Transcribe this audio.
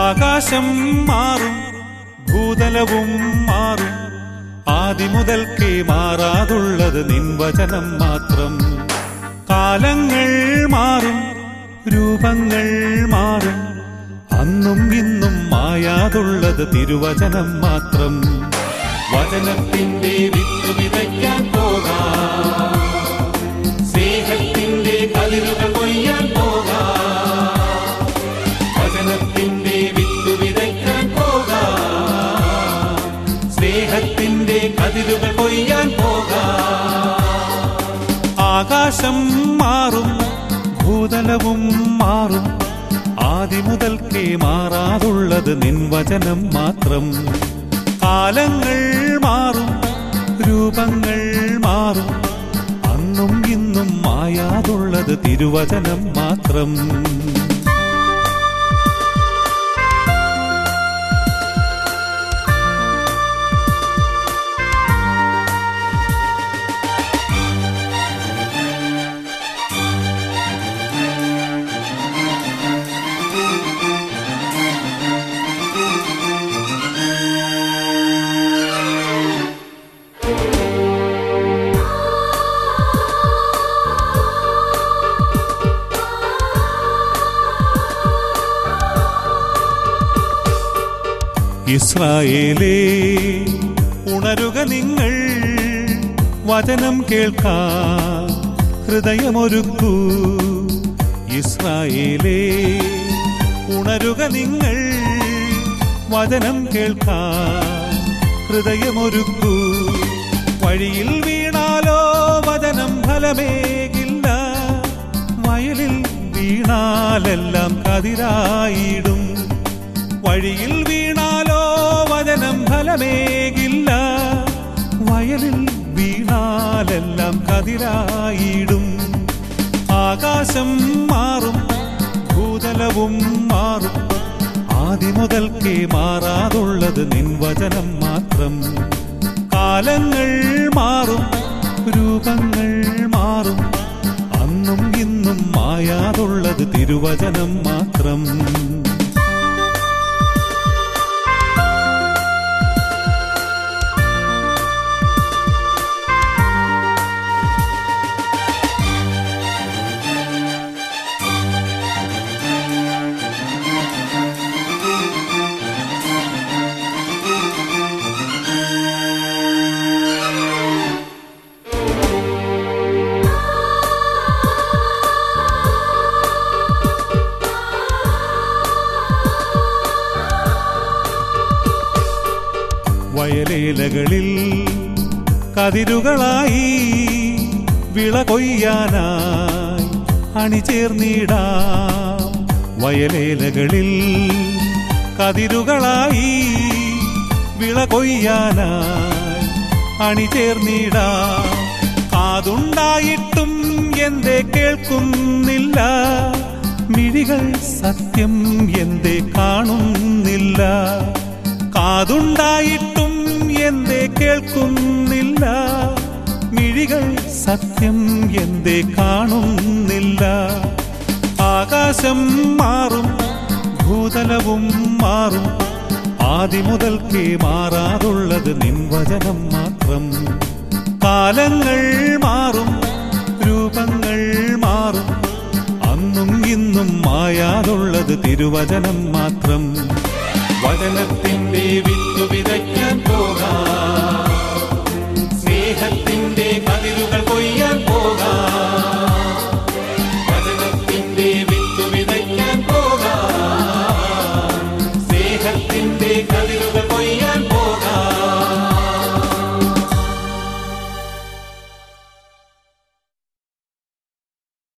ആകാശം മാറും ഭൂതലവും മാറും ആദിമുതൽക്കേ മാറാതുള്ളത് നിൻവചനം മാത്രം കാലങ്ങൾ മാറും രൂപങ്ങൾ മാറും അന്നും ഇന്നും മായാതുള്ളത് തിരുവചനം മാത്രം വചനത്തിന്റെ വിത്ത് വിതയ്ക്കാൻ പോകാം സ്നേഹത്തിന്റെ കതിരുകൾ കൊയ്യാൻ പോകാം വചനത്തിന്റെ വിത്ത് വിതയ്ക്കാൻ പോകാം സ്നേഹത്തിന്റെ കതിരുകൾ കൊയ്യാൻ പോകാം ആകാശം മാറും ഭൂതലവും മാറും ആദിമുതൽക്കേ മാറാതുള്ളത് നിൻവചനം മാത്രം കാലങ്ങൾ മാറും രൂപങ്ങൾ മാറും അന്നും ഇന്നും മായാതുള്ളത് തിരുവചനം മാത്രം ഇസ്രായേലേ ഉണരുക നിങ്ങൾ വചനം കേൾക്കാൻ ഹൃദയമൊരുക്കൂ ഇസ്രായേലേ ഉണരുക നിങ്ങൾ വചനം കേൾക്കാൻ ഹൃദയമൊരുക്കൂ വഴിയിൽ വീണാലോ വചനം ഫലമേകില്ല വയലിൽ വീണാലെല്ലാം കതിരായിടും വഴിയിൽ വീണാലോ വചനം ഫലമേകില്ല വയലിൽ വീണാലെല്ലാം കതിരായിടും ആകാശം മാറും ഭൂതലവും മാറും ആദിമുതൽക്കേ മാറാതുള്ളത് നിൻവചനം മാത്രം കാലങ്ങൾ മാറും രൂപങ്ങൾ മാറും അന്നും ഇന്നും മായാതുള്ളത് തിരുവചനം മാത്രം വയലേലകളിൽ കതിരുകളായി വിള കൊയ്യാനായി അണിചേർന്നിടാം വയലേലകളിൽ കതിരുകളായി വിള കൊയ്യാനായി അണിചേർന്നിടാം കാതുണ്ടായിട്ടും എന്തേ കേൾക്കുന്നില്ല മിഴികൾ സത്യം എന്തേ കാണുന്നില്ല കാതുണ്ടായിട്ടും എന്തേ കേൾക്കുന്നില്ല മിഴികൾ സത്യം എന്തേ കാണുന്നില്ല ആകാശം മാറും ഭൂതലവും മാറും ആദിമുതൽക്കേ മാറാതുള്ളത് നിൻവചനം മാത്രം കാലങ്ങൾ മാറും രൂപങ്ങൾ മാറും അന്നും ഇന്നും മായാതുള്ളത് തിരുവചനം മാത്രം വചനത്തിന്റെ വിത്തു വിതയ്ക്കാൻ പോകാം